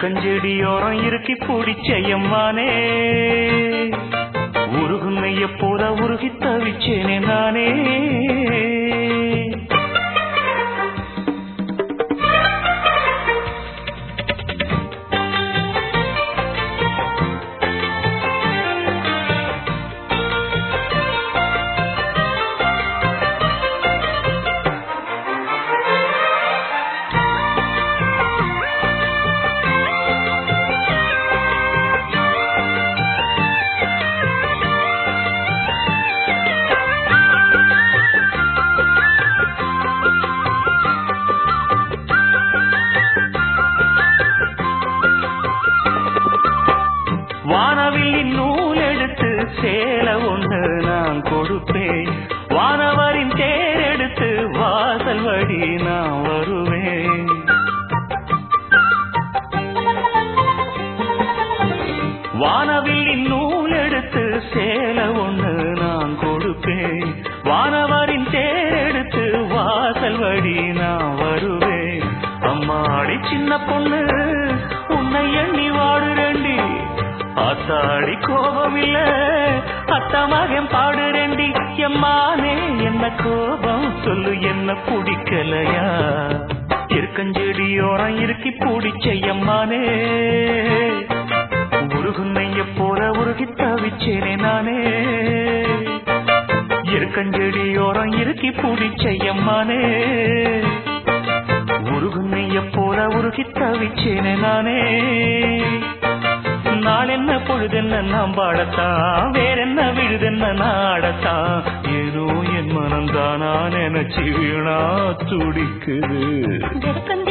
இருக்கஞ்செடியோரம் இருக்கி பிடிச்ச எம்மானே உருகுன்னைய போல உருகி தவிச்சேனே நானே வானவில்லின் நூல் எடுத்து சேல ஒன்று நான் கொடுப்பேன் வானவரின் தேர் எடுத்து வாசல் வழி நான் வருவேன் வானவில்லின் நூல் எடுத்து சேல ஒன்று நான் கொடுப்பேன் வானவரின் தேர் எடுத்து வாசல் வழி நான் வருவேன் அம்மாடி சின்ன பொண்ணு உன்னை எண்ணி வாடுறேண்டி ஆத்தாடி கோபம் இல்ல அத்த மகன் பாடுறேண்டி எம்மானே என்ன கோபம் சொல்லு என்ன பிடிக்கலையா இருக்கஞ்செடியோரம் இருக்கி பிடிச்ச எம்மானே உருகுன்னைய போல உருகி தவிச்சேனே நானே இருக்கஞ்செடியோரம் இருக்கி பிடிச்ச எம்மானே உருகுன்னைய போல உருகி தவிச்சேனே நானே நாளென்ன பொழுதென்ன நாம் பாடத்தான் வேறென்ன விழுதென்ன நாடத்தான் ஏதோ என் மனம்தானா நினைச்சு வீணா துடிக்குது வெறுக்கன்